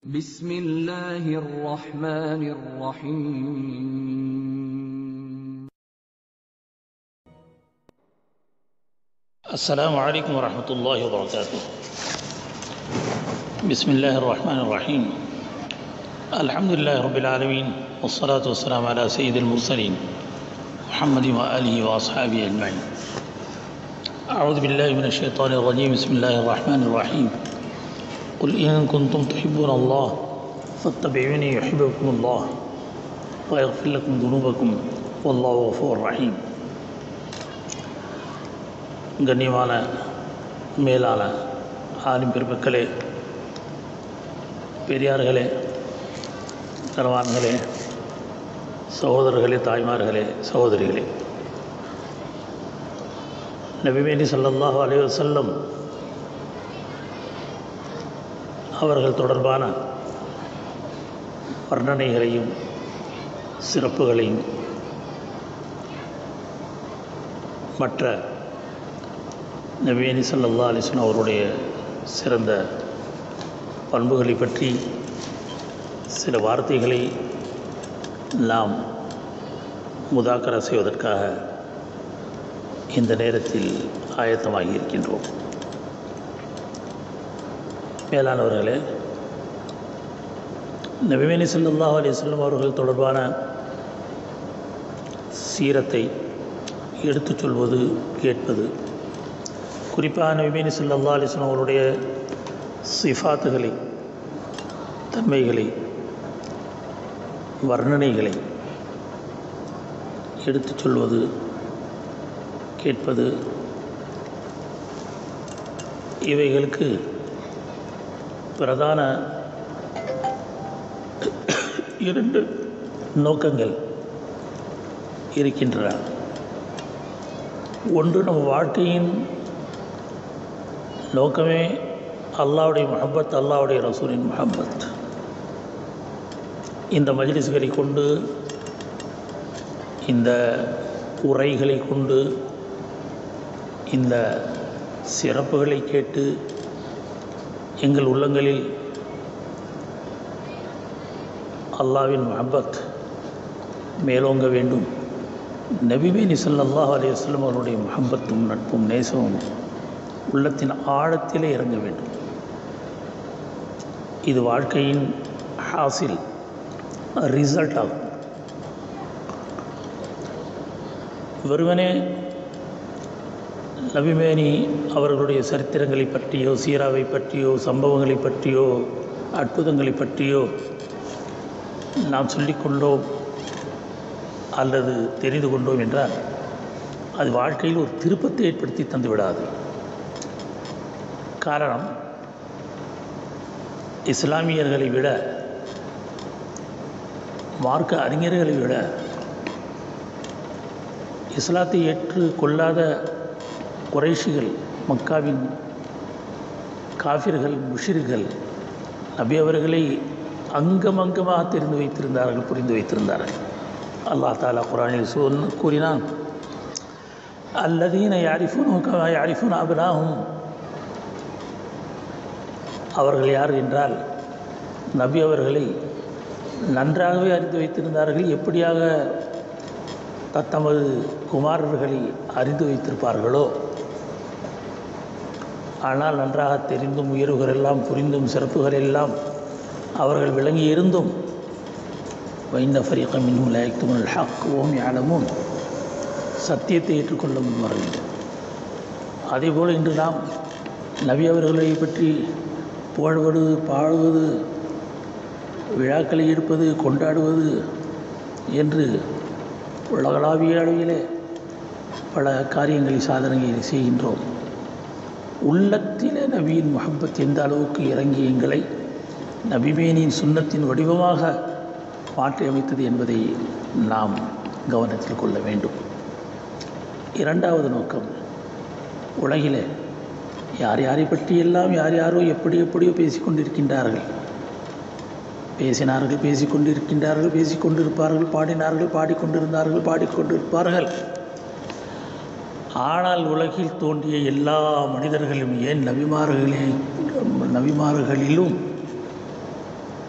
بسم الله الرحمن الرحيم السلام عليكم ورحمة الله وبركاته بسم الله الرحمن الرحيم الحمد لله رب العالمين والصلاة والسلام على سيد المرسلين محمد وآله وأصحابه أجمعين أعوذ بالله من الشيطان الرجيم بسم الله الرحمن الرحيم قل إن كنتم تحبون الله فاتبعوني يحببكم الله ويغفر لكم ذنوبكم والله غفور رحيم கண்ணியமான மேலான ஆலிம் பெருமக்களே பெரியார்களே கரவான்களே சகோதரர்களே தாய்மார்களே சகோதரிகளே நபிமேனி ஸல்லல்லாஹு அலைஹி வஸல்லம் அவர்கள் தொடர்பான வர்ணனைகளையும் சிறப்புகளையும் மற்ற நபியனி சல்லல்லா அலிஸ்லாம் அவருடைய சிறந்த பண்புகளை பற்றி சில வார்த்தைகளை நாம் முதாக்கரா செய்வதற்காக இந்த நேரத்தில் ஆயத்தமாகி இருக்கின்றோம் மேலானவர்களே நபிமேனி சல்லாஹ் அலிஸ்லாம் அவர்கள் தொடர்பான சீரத்தை எடுத்துச் சொல்வது கேட்பது குறிப்பாக நபிமேனி சல்லா அலிஸ்லாம் அவருடைய சிஃபாத்துகளை தன்மைகளை வர்ணனைகளை எடுத்துச் சொல்வது கேட்பது இவைகளுக்கு பிரதான இரண்டு நோக்கங்கள் இருக்கின்றன ஒன்று நம் வாழ்க்கையின் நோக்கமே அல்லாவுடைய மஹப்பத் அல்லாவுடைய ரசூலின் மஹப்பத் இந்த மஜ்லிஸ்களை கொண்டு இந்த உரைகளை கொண்டு இந்த சிறப்புகளை கேட்டு எங்கள் உள்ளங்களில் அல்லாவின் மஹப்பத் மேலோங்க வேண்டும் நபிமேனி சல்லாஹ் அலையுஸ்லம் அவருடைய மஹப்பத்தும் நட்பும் நேசமும் உள்ளத்தின் ஆழத்திலே இறங்க வேண்டும் இது வாழ்க்கையின் ஹாசில் ரிசல்ட் ஆகும் வெறுவனே நபிமேனி அவர்களுடைய சரித்திரங்களை பற்றியோ சீராவை பற்றியோ சம்பவங்களை பற்றியோ அற்புதங்களை பற்றியோ நாம் சொல்லிக்கொண்டோம் அல்லது தெரிந்து கொண்டோம் என்றால் அது வாழ்க்கையில் ஒரு திருப்பத்தை ஏற்படுத்தி தந்துவிடாது காரணம் இஸ்லாமியர்களை விட மார்க்க அறிஞர்களை விட இஸ்லாத்தை ஏற்று கொள்ளாத குறைஷிகள் மக்காவின் காஃபிர்கள் முஷிர்கள் நபி அவர்களை அங்கம் அங்கமாக தெரிந்து வைத்திருந்தார்கள் புரிந்து வைத்திருந்தார்கள் அல்லாஹ் தாலா குரானில் சொன் கூறினான் அல்லதீன யாரிஃபூன் கமா யாரிஃபூன் அபனாகும் அவர்கள் யார் என்றால் நபி அவர்களை நன்றாகவே அறிந்து வைத்திருந்தார்கள் எப்படியாக தத்தமது குமாரர்களை அறிந்து வைத்திருப்பார்களோ ஆனால் நன்றாக தெரிந்தும் உயர்வுகள் எல்லாம் புரிந்தும் சிறப்புகள் எல்லாம் அவர்கள் விளங்கி இருந்தும் வைந்த ஃபரீகம் இன்னும் லயக்துமுல் ஹக் ஓம் யானமும் சத்தியத்தை ஏற்றுக்கொள்ள முன்வரவில்லை அதேபோல் இன்று நாம் நபி அவர்களை பற்றி புகழ்வது பாடுவது விழாக்களை எடுப்பது கொண்டாடுவது என்று உலகளாவிய அளவிலே பல காரியங்களை சாதனைகளை செய்கின்றோம் உள்ளத்திலே நபியின் முகப்பத் எந்த அளவுக்கு இறங்கி எங்களை நபிமேனியின் சுண்ணத்தின் வடிவமாக மாற்றி அமைத்தது என்பதை நாம் கவனத்தில் கொள்ள வேண்டும் இரண்டாவது நோக்கம் உலகிலே யார் யாரை பற்றியெல்லாம் யார் யாரோ எப்படி எப்படியோ பேசிக்கொண்டிருக்கின்றார்கள் பேசினார்கள் பேசிக்கொண்டிருக்கின்றார்கள் பேசிக்கொண்டிருப்பார்கள் பாடினார்கள் பாடிக்கொண்டிருந்தார்கள் பாடிக்கொண்டிருப்பார்கள் ஆனால் உலகில் தோன்றிய எல்லா மனிதர்களும் ஏன் நபிமார்களே நபிமார்களிலும்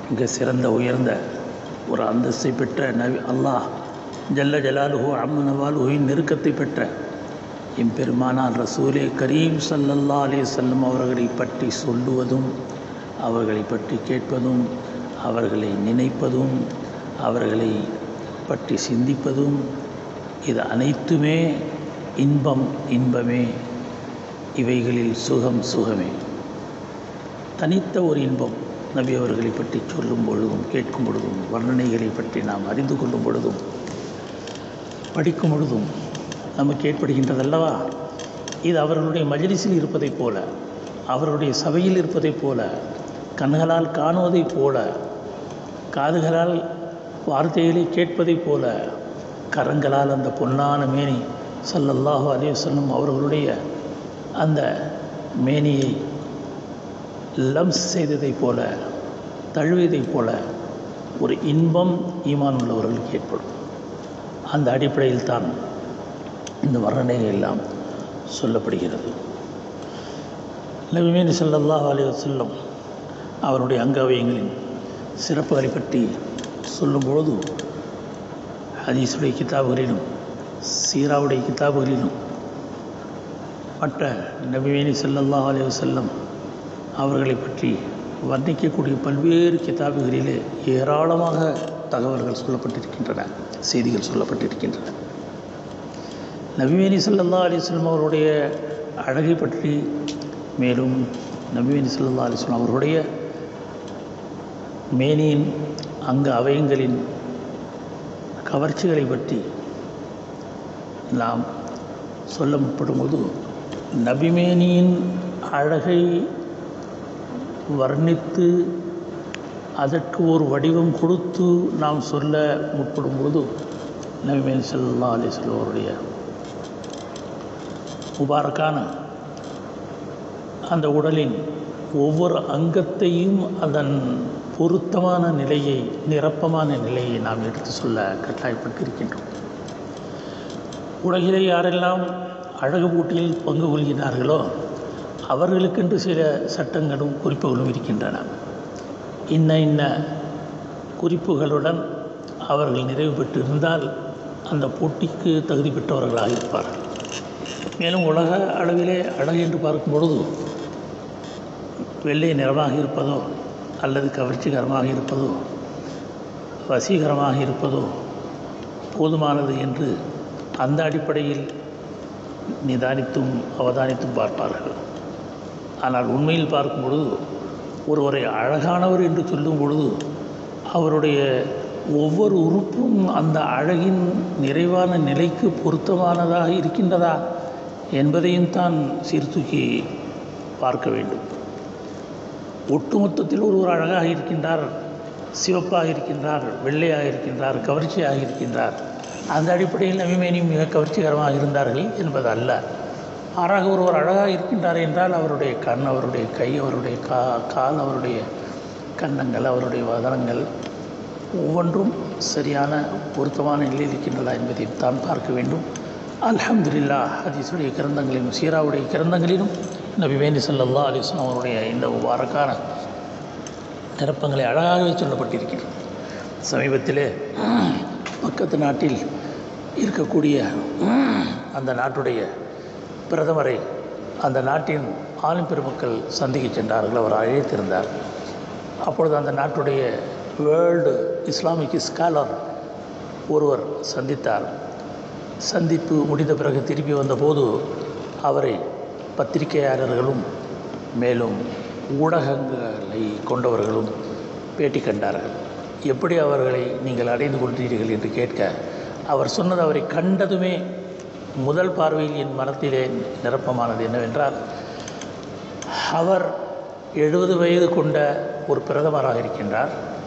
மிக சிறந்த உயர்ந்த ஒரு அந்தஸ்தை பெற்ற நபி அல்லாஹ் ஜல்ல ஜலாலுஹு அம்ம நவாலுஹின் நெருக்கத்தை பெற்ற எம்பெருமானார் ரசூலே கரீம் சல்லல்லா அலே செல்லம் அவர்களை பற்றி சொல்லுவதும் அவர்களை பற்றி கேட்பதும் அவர்களை நினைப்பதும் அவர்களை பற்றி சிந்திப்பதும் இது அனைத்துமே இன்பம் இன்பமே இவைகளில் சுகம் சுகமே தனித்த ஒரு இன்பம் நபி அவர்களை பற்றி சொல்லும் பொழுதும் கேட்கும் பொழுதும் வர்ணனைகளை பற்றி நாம் அறிந்து கொள்ளும் பொழுதும் படிக்கும் பொழுதும் நமக்கு ஏற்படுகின்றதல்லவா இது அவர்களுடைய மஜலிஸில் இருப்பதைப் போல அவருடைய சபையில் இருப்பதைப் போல கண்களால் காணுவதைப் போல காதுகளால் வார்த்தைகளை கேட்பதைப் போல கரங்களால் அந்த பொன்னான மேனி சல்லல்லாஹு அலைஹி வஸல்லம் அவர்களுடைய அந்த மேனியை லம்ஸ் செய்ததைப் போல தழுவியதைப் போல ஒரு இன்பம் ஈமான் உள்ளவர்களுக்கு ஏற்படும் அந்த அடிப்படையில் தான் இந்த வர்ணனைகள் எல்லாம் சொல்லப்படுகிறது நபிமேனி ஸல்லல்லாஹு அலைஹி வஸல்லம் அவருடைய அங்கவயங்களின் சிறப்புகளை பற்றி சொல்லும்பொழுது ஹதீஸுடைய கிதாபுகளிலும் சீராவுடைய கிதாபுகளிலும் மற்ற நபிமேனி ஸல்லல்லாஹு அலைஹி வஸல்லம் அவர்களை பற்றி வர்ணிக்கக்கூடிய பல்வேறு கிதாபுகளிலே ஏராளமாக தகவல்கள் சொல்லப்பட்டிருக்கின்றன செய்திகள் சொல்லப்பட்டிருக்கின்றன நபிமேனி சல்லல்லா அலிஸ்லாம் அவருடைய அழகை பற்றி மேலும் நபிமேனி சல்லல்லா அலிஸ்லாம் அவருடைய மேனியின் அங்க அவயங்களின் கவர்ச்சிகளை பற்றி நாம் சொல்ல முற்படும்போது நபிமேனியின் அழகை வர்ணித்து அதற்கு ஒரு வடிவம் கொடுத்து நாம் சொல்ல முற்படும்போது நபிமேன் சல்லா அலிஸ்லாம் அவருடைய முபாரக்கான அந்த உடலின் ஒவ்வொரு அங்கத்தையும் அதன் பொருத்தமான நிலையை நிரப்பமான நிலையை நாம் எடுத்து சொல்ல கட்டாயப்பட்டிருக்கின்றோம் உலகிலே யாரெல்லாம் அழகு போட்டியில் பங்கு கொள்கிறார்களோ அவர்களுக்கென்று சில சட்டங்களும் குறிப்புகளும் இருக்கின்றன இன்ன இன்ன குறிப்புகளுடன் அவர்கள் நிறைவு பெற்றிருந்தால் அந்த போட்டிக்கு தகுதி பெற்றவர்களாக இருப்பார்கள் மேலும் உலக அளவிலே அழகு என்று பார்க்கும் பொழுது வெள்ளை நிறமாக இருப்பதோ அல்லது கவர்ச்சிகரமாக இருப்பதோ வசீகரமாக இருப்பதோ போதுமானது என்று அந்த அடிப்படையில் நிதானித்தும் அவதானித்தும் பார்ப்பார்கள் ஆனால் உண்மையில் பார்க்கும் பொழுது ஒருவரை அழகானவர் என்று சொல்லும் பொழுது அவருடைய ஒவ்வொரு உறுப்பும் அந்த அழகின் நிறைவான நிலைக்கு பொருத்தமானதாக இருக்கின்றதா என்பதையும் தான் சீர்தூக்கி பார்க்க வேண்டும் ஒட்டுமொத்தத்தில் ஒருவர் அழகாக இருக்கின்றார் சிவப்பாக இருக்கின்றார் வெள்ளையாக இருக்கின்றார் கவர்ச்சியாக இருக்கின்றார் அந்த அடிப்படையில் நவிமேனியும் மிக கவர்ச்சிகரமாக இருந்தார்கள் என்பது அல்ல மாறாக ஒருவர் அழகாக இருக்கின்றார் என்றால் அவருடைய கண் அவருடைய கை அவருடைய கா கால் அவருடைய கன்னங்கள் அவருடைய வதனங்கள் ஒவ்வொன்றும் சரியான பொருத்தமான நிலையில் இருக்கின்றதா என்பதை தான் பார்க்க வேண்டும் அல்ஹம்துலில்லா ஹதீஸுடைய கிரந்தங்களிலும் சீராவுடைய கிரந்தங்களிலும் நபி வேண்டி சல்லல்லா அலிஸ்லாம் அவருடைய இந்த வாரக்கான நிரப்பங்களை அழகாகவே சொல்லப்பட்டிருக்கிறது சமீபத்திலே பக்கத்து நாட்டில் இருக்கக்கூடிய அந்த நாட்டுடைய பிரதமரை அந்த நாட்டின் ஆளும் பெருமக்கள் சந்திக்க சென்றார்கள் அவர் அழைத்திருந்தார் அப்பொழுது அந்த நாட்டுடைய வேர்ல்டு இஸ்லாமிக் ஸ்காலர் ஒருவர் சந்தித்தார் சந்திப்பு முடிந்த பிறகு திரும்பி வந்தபோது அவரை பத்திரிகையாளர்களும் மேலும் ஊடகங்களை கொண்டவர்களும் பேட்டி கண்டார்கள் எப்படி அவர்களை நீங்கள் அடைந்து கொண்டீர்கள் என்று கேட்க அவர் சொன்னது அவரை கண்டதுமே முதல் பார்வையில் என் மனத்திலே நிரப்பமானது என்னவென்றால் அவர் எழுபது வயது கொண்ட ஒரு பிரதமராக இருக்கின்றார்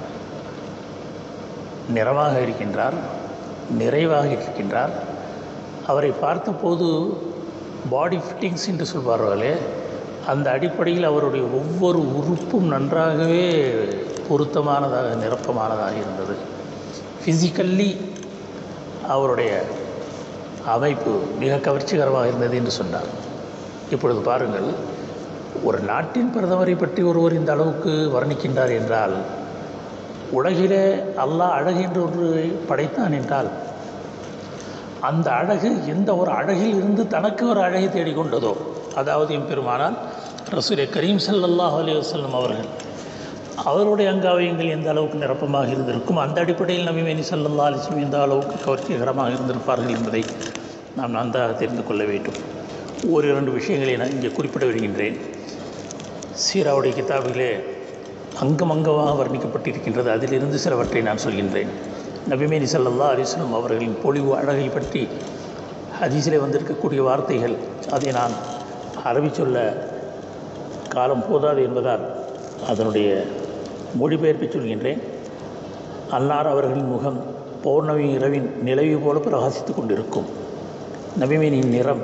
நிறமாக இருக்கின்றார் நிறைவாக இருக்கின்றார் அவரை பார்த்தபோது பாடி ஃபிட்டிங்ஸ் என்று சொல்வார்களே அந்த அடிப்படையில் அவருடைய ஒவ்வொரு உறுப்பும் நன்றாகவே பொருத்தமானதாக நிரப்பமானதாக இருந்தது ஃபிசிக்கல்லி அவருடைய அமைப்பு மிக கவர்ச்சிகரமாக இருந்தது என்று சொன்னார் இப்பொழுது பாருங்கள் ஒரு நாட்டின் பிரதமரை பற்றி ஒருவர் இந்த அளவுக்கு வர்ணிக்கின்றார் என்றால் உலகிலே அல்லாஹ் அழகு என்று ஒன்று படைத்தான் என்றால் அந்த அழகு எந்த ஒரு அழகில் இருந்து தனக்கு ஒரு அழகை தேடிக்கொண்டதோ அதாவது என் பெருமானால் ரசூலே கரீம் ஸல்லல்லாஹு அலைஹி வஸல்லம் அவர்கள் அவருடைய அங்காவயங்கள் எந்த அளவுக்கு நிரப்பமாக இருந்திருக்கும் அந்த அடிப்படையில் நபிமேனி ஸல்லல்லாஹு அலைஹி வஸல்லம் எந்த அளவுக்கு கவர்ச்சிகரமாக இருந்திருப்பார்கள் என்பதை நாம் நன்றாக தெரிந்து கொள்ள வேண்டும் ஒரு இரண்டு விஷயங்களை நான் இங்கே குறிப்பிட வருகின்றேன் சீராவுடைய கிதாபிலே அங்கம் அங்கமாக வர்ணிக்கப்பட்டிருக்கின்றது அதிலிருந்து சிலவற்றை நான் சொல்கின்றேன் நபிமேனி ஸல்லல்லாஹு அலைஹி வஸல்லம் அவர்களின் பொலிவு அழகை பற்றி ஹதீஸிலே வந்திருக்கக்கூடிய வார்த்தைகள் அதை நான் அரபி சொல்ல காலம் போதாது என்பதால் அதனுடைய மொழிபெயர்ப்பை சொல்கின்றேன் அன்னார் அவர்களின் முகம் பௌர்ணமி இரவின் நிலவு போல பிரகாசித்துக் கொண்டிருக்கும் நபிமேனியின் நிறம்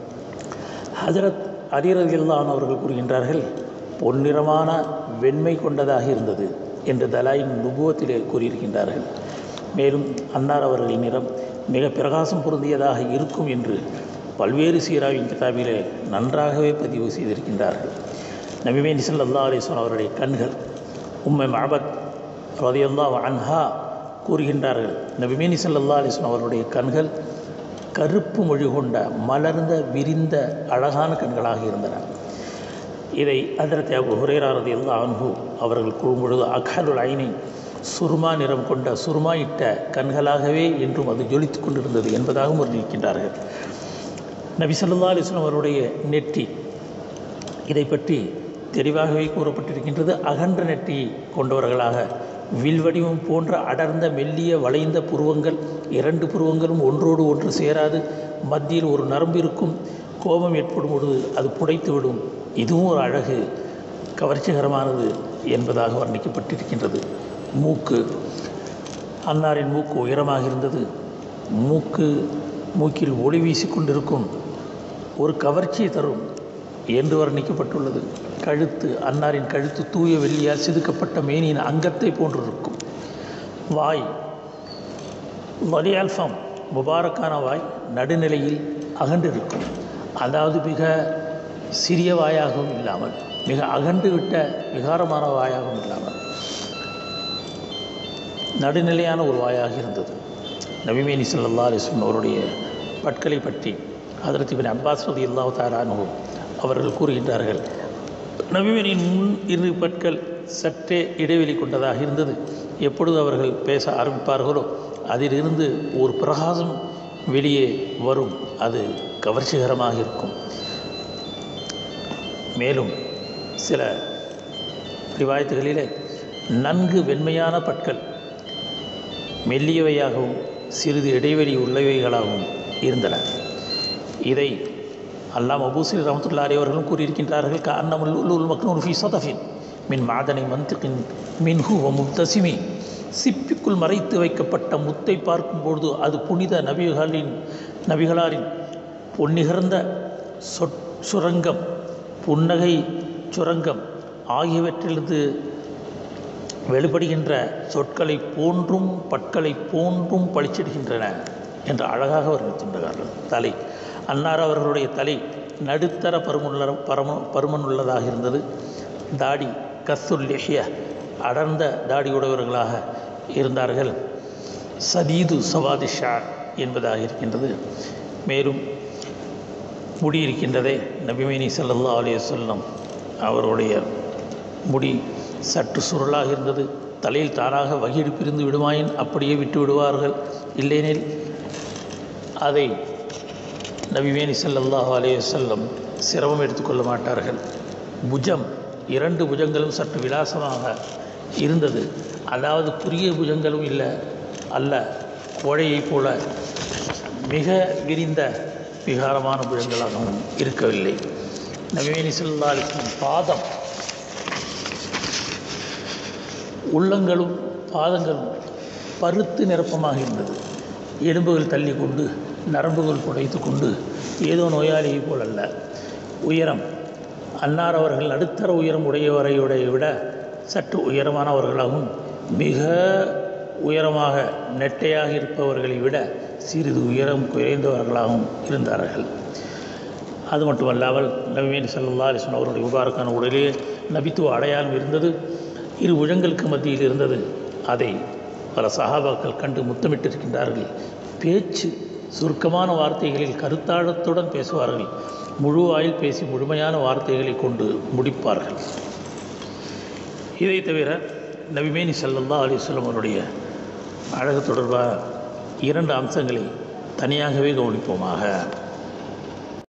ஹஜரத் அலிரதில்லான் அவர்கள் கூறுகின்றார்கள் பொன்னிறமான வெண்மை கொண்டதாக இருந்தது என்று தலாயின் நுபுவத்திலே கூறியிருக்கின்றார்கள் மேலும் அன்னார் அவர்களின் நிறம் மிக பிரகாசம் பொருந்தியதாக இருக்கும் என்று பல்வேறு சீராவின் கிதாபிலே நன்றாகவே பதிவு செய்திருக்கின்றார்கள் நபிமேனி ஸல்லல்லாஹு அலைஹி வஸல்லம் அவருடைய கண்கள் உம்மை மஅபத் ரலியல்லாஹு அன்ஹா கூறுகின்றார்கள் நபிமேனி ஸல்லல்லாஹு அலைஹி வஸல்லம் அவருடைய கண்கள் கருப்பு மொழி கொண்ட மலர்ந்த விரிந்த அழகான கண்களாக இருந்தன இதை அதரத் அபு ஹுரேரா ரலியல்லாஹு அன்ஹு அவர்கள் கூறும்பொழுது அகலுல் ஐனை சுருமா நிறம் கொண்ட சுருமா இட்ட கண்களாகவே என்றும் அது ஜொலித்து கொண்டிருந்தது என்பதாகவும் வர்ணிக்கின்றார்கள் நபி ஸல்லல்லாஹு அலைஹி வஸல்லம் அவருடைய நெற்றி இதை பற்றி தெளிவாகவே கூறப்பட்டிருக்கின்றது அகன்ற நெற்றி கொண்டவர்களாக வில்வடிவம் போன்ற அடர்ந்த மெல்லிய வளைந்த புருவங்கள் இரண்டு புருவங்களும் ஒன்றோடு ஒன்று சேராது மத்தியில் ஒரு நரம்பு இருக்கும் கோபம் ஏற்படும் பொழுது அது புடைத்துவிடும் இதுவும் ஒரு அழகு கவர்ச்சிகரமானது என்பதாக வர்ணிக்கப்பட்டிருக்கின்றது மூக்கு அன்னாரின் மூக்கு உயரமாக இருந்தது மூக்கு மூக்கில் ஒளி வீசிக்கொண்டிருக்கும் ஒரு கவர்ச்சியை தரும் என்று வர்ணிக்கப்பட்டுள்ளது கழுத்து அன்னாரின் கழுத்து தூய வெள்ளியால் செதுக்கப்பட்ட மேனியின் அங்கத்தை போன்றிருக்கும் வாய் வலியால்ஃபம் முபாரக்கான வாய் நடுநிலையில் அகண்டிருக்கும் அதாவது மிக சிறிய வாயாகவும் இல்லாமல் மிக அகண்டு விட்ட விகாரமான வாயாகவும் இல்லாமல் நடுநிலையான ஒரு வாயாக இருந்தது நபிமேனி ஸல்லல்லாஹு அலைஹி வஸல்லம் அவருடைய பற்களை பற்றி ஹதரத் இப்னு அப்பாஸ் ரலியல்லாஹு தஆலா அன்ஹு அவர்கள் கூறுகின்றார்கள் நபிமேனியின் முன் இரு பற்கள் சற்றே இடைவெளி கொண்டதாக இருந்தது எப்பொழுது அவர்கள் பேச ஆரம்பிப்பார்களோ அதிலிருந்து ஒரு பிரகாசம் வெளியே வரும் அது கவர்ச்சிகரமாக இருக்கும் மேலும் சில ரிவாயத்துகளிலே நன்கு வெண்மையான பற்கள் மெல்லியவையாகவும் சிறிது இடைவெளி உள்ளவைகளாகவும் இருந்தன இதை அல்லாம் அபூசில் ரஹமத்துல்லாரி அவர்களும் கூறியிருக்கின்றார்கள் காரணமுல் மக்னூர் ஃபி சதஃபின் மின் மாதனை மந்திக்கின் மின்ஹு வ முப்தசிமி சிப்பிக்குள் மறைத்து வைக்கப்பட்ட முத்தை பார்க்கும்பொழுது அது புனித நபிகளின் நபிகளாரின் பொன்னிகர்ந்த சொற் சுரங்கம் புன்னகை சுரங்கம் ஆகியவற்றிலிருந்து வெளிப்படுகின்ற சொற்களை போன்றும் பற்களை போன்றும் பளிச்சிடுகின்றன என்று அழகாக வர்ணிக்கின்றார்கள் தலை அன்னார் அவர்களுடைய தலை நடுத்தர பருமனுள்ள பரம பருமனுள்ளதாக இருந்தது தாடி கஸ்துல் லெஹிய அடர்ந்த தாடியுடையவர்களாக இருந்தார்கள் சதீது சவாதி ஷா என்பதாக இருக்கின்றது மேலும் முடி இருக்கின்றதே நபிமேனி ஸல்லல்லாஹு அலைஹி வஸல்லம் அவருடைய முடி சற்று சுருளாக இருந்தது தலையில் தானாக வகிடு பிரிந்து விடுமாயின் அப்படியே விட்டு விடுவார்கள் இல்லையெனில் அதை நபிமேனி ஸல்லல்லாஹு அலைஹி வஸல்லம் சிரமம் எடுத்துக்கொள்ள மாட்டார்கள் புஜம் இரண்டு புஜங்களும் சற்று விலாசமாக இருந்தது அதாவது குறுகிய புஜங்களும் இல்லை அல்ல கோழையைப் போல மிக விரிந்த விகாரமான புஜங்களாகவும் இருக்கவில்லை நபிமேனி ஸல்லல்லாஹு அலைஹி வஸல்லம் பாதம் உள்ளங்களும் பாதங்களும் பருத்து நிரப்பமாக இருந்தது எலும்புகள் தள்ளி கொண்டு நரம்புகள் புடைத்து கொண்டு ஏதோ நோயாளியைப் போல் அல்ல உயரம் அன்னார் அவர்கள் நடுத்தர உயரம் உடையவரையுடைய விட சற்று உயரமானவர்களாகவும் மிக உயரமாக நெட்டையாக இருப்பவர்களை விட சிறிது உயரம் குறைந்தவர்களாகவும் இருந்தார்கள் அது மட்டுமல்லாமல் நபிமேன் சல்லா அலிஸ்வன் அவருடைய முபாரக்கான உடலே நபித்துவ அடையாளம் இருந்தது இரு உழங்களுக்கு மத்தியில் இருந்தது அதை பல சகாபாக்கள் கண்டு முத்தமிட்டிருக்கின்றார்கள் பேச்சு சுருக்கமான வார்த்தைகளில் கருத்தாழத்துடன் பேசுவார்கள் முழு வாயில் பேசி முழுமையான வார்த்தைகளை கொண்டு முடிப்பார்கள் இதை தவிர நபிமேனி சல்லல்லா அலிஸ்லம் அவருடைய அழகு தொடர்பாக இரண்டு அம்சங்களை தனியாகவே கவனிப்போமாக